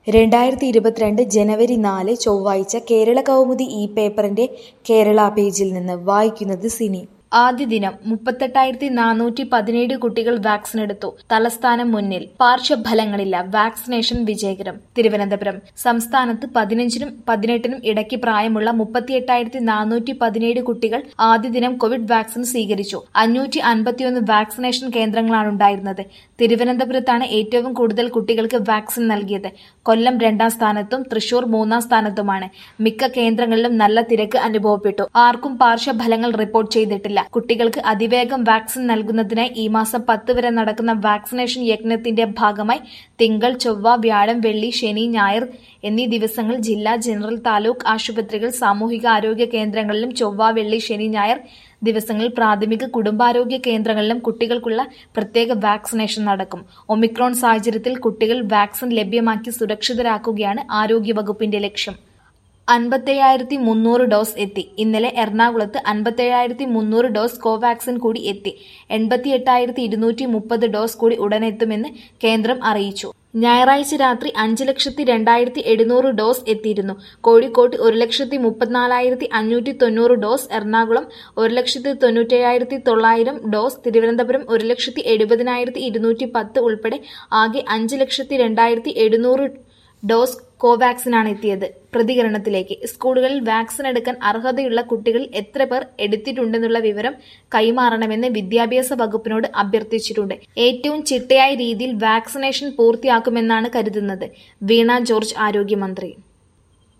രണ്ടായിരത്തി ഇരുപത്തിരണ്ട് ജനുവരി നാല് ചൊവ്വാഴ്ച കേരള കൗമുദി ഈ പേപ്പറിന്റെ കേരള പേജിൽ നിന്ന് വായിക്കുന്നത് സിനി ആദ്യ ദിനം മുപ്പത്തെട്ടായിരത്തി നാനൂറ്റി പതിനേഴ് കുട്ടികൾ വാക്സിൻ എടുത്തു തലസ്ഥാനം മുന്നിൽ പാർശ്വഫലങ്ങളില്ല വാക്സിനേഷൻ വിജയകരം തിരുവനന്തപുരം സംസ്ഥാനത്ത് പതിനഞ്ചിനും പതിനെട്ടിനും ഇടയ്ക്ക് പ്രായമുള്ള മുപ്പത്തിയെട്ടായിരത്തി നാനൂറ്റി പതിനേഴ് കുട്ടികൾ ആദ്യ ദിനം കോവിഡ് വാക്സിൻ സ്വീകരിച്ചു അഞ്ഞൂറ്റി അൻപത്തിയൊന്ന് വാക്സിനേഷൻ കേന്ദ്രങ്ങളാണുണ്ടായിരുന്നത് തിരുവനന്തപുരത്താണ് ഏറ്റവും കൂടുതൽ കുട്ടികൾക്ക് വാക്സിൻ നൽകിയത് കൊല്ലം രണ്ടാം സ്ഥാനത്തും തൃശൂർ മൂന്നാം സ്ഥാനത്തുമാണ് മിക്ക കേന്ദ്രങ്ങളിലും നല്ല തിരക്ക് അനുഭവപ്പെട്ടു ആർക്കും പാർശ്വഫലങ്ങൾ റിപ്പോർട്ട് ചെയ്തിട്ടില്ല കുട്ടികൾക്ക് അതിവേഗം വാക്സിൻ നൽകുന്നതിനായി ഈ മാസം പത്ത് വരെ നടക്കുന്ന വാക്സിനേഷൻ യജ്ഞത്തിന്റെ ഭാഗമായി തിങ്കൾ ചൊവ്വ വ്യാഴം വെള്ളി ശനി ഞായർ എന്നീ ദിവസങ്ങളിൽ ജില്ലാ ജനറൽ താലൂക്ക് ആശുപത്രികൾ സാമൂഹിക ആരോഗ്യ കേന്ദ്രങ്ങളിലും ചൊവ്വ വെള്ളി ശനി ഞായർ ദിവസങ്ങളിൽ പ്രാഥമിക കുടുംബാരോഗ്യ കേന്ദ്രങ്ങളിലും കുട്ടികൾക്കുള്ള പ്രത്യേക വാക്സിനേഷൻ നടക്കും ഒമിക്രോൺ സാഹചര്യത്തിൽ കുട്ടികൾ വാക്സിൻ ലഭ്യമാക്കി സുരക്ഷിതരാക്കുകയാണ് ആരോഗ്യവകുപ്പിന്റെ ലക്ഷ്യം അൻപത്തേഴായിരത്തി മുന്നൂറ് ഡോസ് എത്തി ഇന്നലെ എറണാകുളത്ത് അൻപത്തേഴായിരത്തി മുന്നൂറ് ഡോസ് കോവാക്സിൻ കൂടി എത്തി എൺപത്തി എട്ടായിരത്തി ഇരുന്നൂറ്റി മുപ്പത് ഡോസ് കൂടി ഉടനെത്തുമെന്ന് കേന്ദ്രം അറിയിച്ചു ഞായറാഴ്ച രാത്രി അഞ്ച് ലക്ഷത്തി രണ്ടായിരത്തി എഴുന്നൂറ് ഡോസ് എത്തിയിരുന്നു കോഴിക്കോട്ട് ഒരു ലക്ഷത്തി മുപ്പത്തിനാലായിരത്തി അഞ്ഞൂറ്റി തൊണ്ണൂറ് ഡോസ് എറണാകുളം ഒരു ലക്ഷത്തി തൊണ്ണൂറ്റേഴായിരത്തി തൊള്ളായിരം ഡോസ് തിരുവനന്തപുരം ഒരു ലക്ഷത്തി എഴുപതിനായിരത്തി ഇരുന്നൂറ്റി പത്ത് ഉൾപ്പെടെ ആകെ അഞ്ച് ലക്ഷത്തി രണ്ടായിരത്തി എഴുന്നൂറ് ഡോസ് കോവാക്സിനാണ് എത്തിയത് പ്രതികരണത്തിലേക്ക് സ്കൂളുകളിൽ വാക്സിൻ എടുക്കാൻ അർഹതയുള്ള കുട്ടികളിൽ എത്ര പേർ എടുത്തിട്ടുണ്ടെന്നുള്ള വിവരം കൈമാറണമെന്ന് വിദ്യാഭ്യാസ വകുപ്പിനോട് അഭ്യർത്ഥിച്ചിട്ടുണ്ട് ഏറ്റവും ചിട്ടയായ രീതിയിൽ വാക്സിനേഷൻ പൂർത്തിയാക്കുമെന്നാണ് കരുതുന്നത് വീണ ജോർജ് ആരോഗ്യമന്ത്രി